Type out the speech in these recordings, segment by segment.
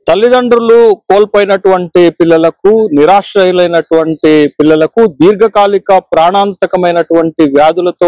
తల్లిదండ్రులు కోల్పోయినటువంటి పిల్లలకు నిరాశ్రయులైనటువంటి పిల్లలకు దీర్ఘకాలిక ప్రాణాంతకమైనటువంటి వ్యాధులతో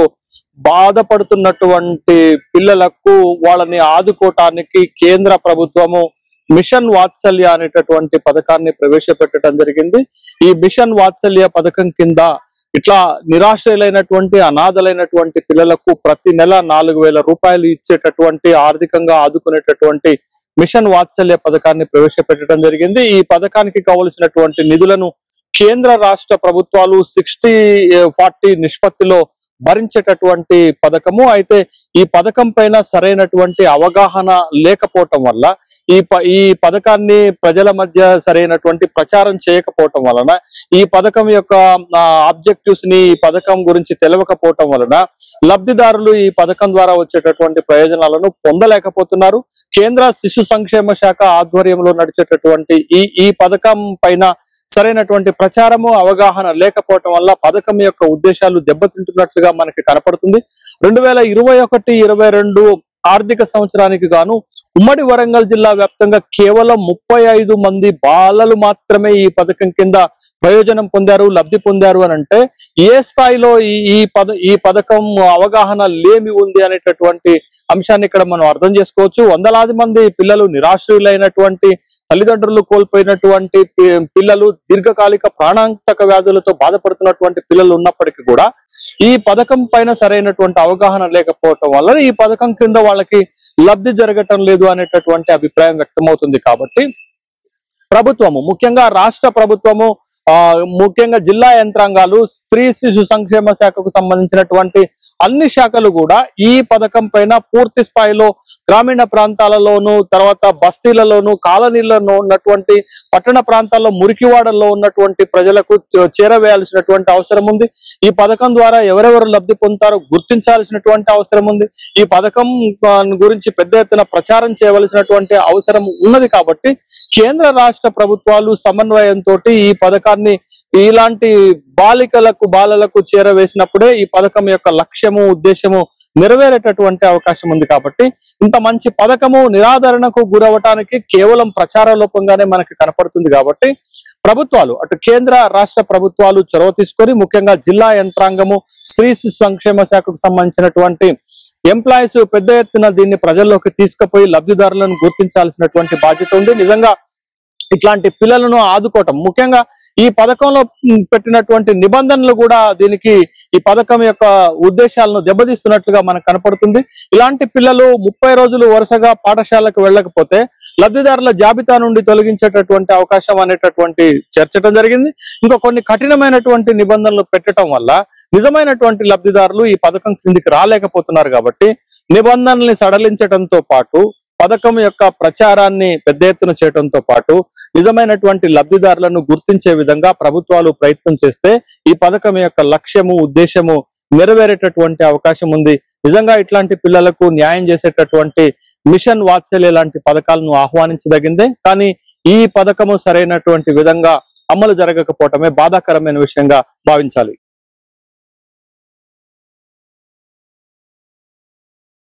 బాధపడుతున్నటువంటి పిల్లలకు వాళ్ళని ఆదుకోవటానికి కేంద్ర ప్రభుత్వము మిషన్ వాత్సల్య అనేటటువంటి పథకాన్ని ప్రవేశపెట్టడం జరిగింది ఈ మిషన్ వాత్సల్య పథకం కింద ఇట్లా నిరాశ్రయులైనటువంటి అనాథలైనటువంటి పిల్లలకు ప్రతి నెల నాలుగు వేల రూపాయలు ఇచ్చేటటువంటి ఆర్థికంగా ఆదుకునేటటువంటి మిషన్ వాత్సల్య పథకాన్ని ప్రవేశపెట్టడం జరిగింది ఈ పథకానికి కావలసినటువంటి నిధులను కేంద్ర రాష్ట్ర ప్రభుత్వాలు సిక్స్టీ ఫార్టీ నిష్పత్తిలో భరించేటటువంటి పథకము అయితే ఈ పథకం పైన సరైనటువంటి అవగాహన లేకపోవటం వల్ల ఈ ప ఈ పథకాన్ని ప్రజల మధ్య సరైనటువంటి ప్రచారం చేయకపోవటం వలన ఈ పథకం యొక్క ఆబ్జెక్టివ్స్ ని ఈ పథకం గురించి తెలవకపోవటం వలన లబ్ధిదారులు ఈ పథకం ద్వారా వచ్చేటటువంటి ప్రయోజనాలను పొందలేకపోతున్నారు కేంద్ర శిశు సంక్షేమ శాఖ ఆధ్వర్యంలో నడిచేటటువంటి ఈ ఈ పథకం పైన సరైనటువంటి ప్రచారము అవగాహన లేకపోవటం వల్ల పథకం యొక్క ఉద్దేశాలు దెబ్బతింటున్నట్లుగా మనకి కనపడుతుంది రెండు వేల ఇరవై ఒకటి ఇరవై రెండు ఆర్థిక సంవత్సరానికి గాను ఉమ్మడి వరంగల్ జిల్లా వ్యాప్తంగా కేవలం ముప్పై ఐదు మంది బాలలు మాత్రమే ఈ పథకం కింద ప్రయోజనం పొందారు లబ్ధి పొందారు అని అంటే ఏ స్థాయిలో ఈ ఈ పద ఈ పథకం అవగాహన లేమి ఉంది అనేటటువంటి అంశాన్ని ఇక్కడ మనం అర్థం చేసుకోవచ్చు వందలాది మంది పిల్లలు నిరాశ్రయులైనటువంటి తల్లిదండ్రులు కోల్పోయినటువంటి పి- పిల్లలు దీర్ఘకాలిక ప్రాణాంతక వ్యాధులతో బాధపడుతున్నటువంటి పిల్లలు ఉన్నప్పటికీ కూడా ఈ పథకం పైన సరైనటువంటి అవగాహన లేకపోవటం వల్ల ఈ పథకం కింద వాళ్ళకి లబ్ధి జరగటం లేదు అనేటటువంటి అభిప్రాయం వ్యక్తమవుతుంది కాబట్టి ప్రభుత్వము ముఖ్యంగా రాష్ట్ర ప్రభుత్వము ఆ ముఖ్యంగా జిల్లా యంత్రాంగాలు స్త్రీ శిశు సంక్షేమ శాఖకు సంబంధించినటువంటి అన్ని శాఖలు కూడా ఈ పథకం పైన పూర్తి స్థాయిలో గ్రామీణ ప్రాంతాలలోను తర్వాత బస్తీలలోను కాలనీలలో ఉన్నటువంటి పట్టణ ప్రాంతాల్లో మురికివాడల్లో ఉన్నటువంటి ప్రజలకు చే- చేరవేయాల్సినటువంటి అవసరం ఉంది ఈ పథకం ద్వారా ఎవరెవరు లబ్ధి పొందుతారో గుర్తించాల్సినటువంటి అవసరం ఉంది ఈ పథకం ఆ, గురించి పెద్ద ఎత్తున ప్రచారం చేయవలసినటువంటి అవసరం ఉన్నది కాబట్టి కేంద్ర రాష్ట్ర ప్రభుత్వాలు సమన్వయంతో ఈ పథకాన్ని ఇలాంటి బాలికలకు బాలలకు చేరవేసినప్పుడే ఈ పథకం యొక్క లక్ష్యము ఉద్దేశము నెరవేరేటటువంటి అవకాశం ఉంది కాబట్టి ఇంత మంచి పథకము నిరాదరణకు గురవటానికి కేవలం ప్రచార లోపంగానే మనకి కనపడుతుంది కాబట్టి ప్రభుత్వాలు అటు కేంద్ర రాష్ట్ర ప్రభుత్వాలు చొరవ తీసుకొని ముఖ్యంగా జిల్లా యంత్రాంగము స్త్రీ శిశు సంక్షేమ శాఖకు సంబంధించినటువంటి ఎంప్లాయీస్ పెద్ద ఎత్తున దీన్ని ప్రజల్లోకి తీసుకుపోయి లబ్ధిదారులను గుర్తించాల్సినటువంటి బాధ్యత ఉంది నిజంగా ఇట్లాంటి పిల్లలను ఆదుకోవటం ముఖ్యంగా ఈ పథకంలో ఉమ్, పెట్టినటువంటి నిబంధనలు కూడా దీనికి ఈ పథకం యొక్క ఉద్దేశాలను దెబ్బతీస్తున్నట్లుగా మనకు కనపడుతుంది ఇలాంటి పిల్లలు ముప్పై రోజులు వరుసగా పాఠశాలకు వెళ్ళకపోతే లబ్ధిదారుల జాబితా నుండి తొలగించేటటువంటి అవకాశం అనేటటువంటి చర్చటం జరిగింది ఇంకా కొన్ని కఠినమైనటువంటి నిబంధనలు పెట్టడం వల్ల నిజమైనటువంటి లబ్ధిదారులు ఈ పథకం కిందికి రాలేకపోతున్నారు కాబట్టి నిబంధనల్ని సడలించడంతో పాటు పథకం యొక్క ప్రచారాన్ని పెద్ద ఎత్తున చేయడంతో పాటు నిజమైనటువంటి లబ్ధిదారులను గుర్తించే విధంగా ప్రభుత్వాలు ప్రయత్నం చేస్తే ఈ పథకం యొక్క లక్ష్యము ఉద్దేశము నెరవేరేటటువంటి అవకాశం ఉంది నిజంగా ఇట్లాంటి పిల్లలకు న్యాయం చేసేటటువంటి మిషన్ వాత్సల్య లాంటి పథకాలను ఆహ్వానించదగిందే కానీ ఈ పథకము సరైనటువంటి విధంగా అమలు జరగకపోవటమే బాధాకరమైన విషయంగా భావించాలి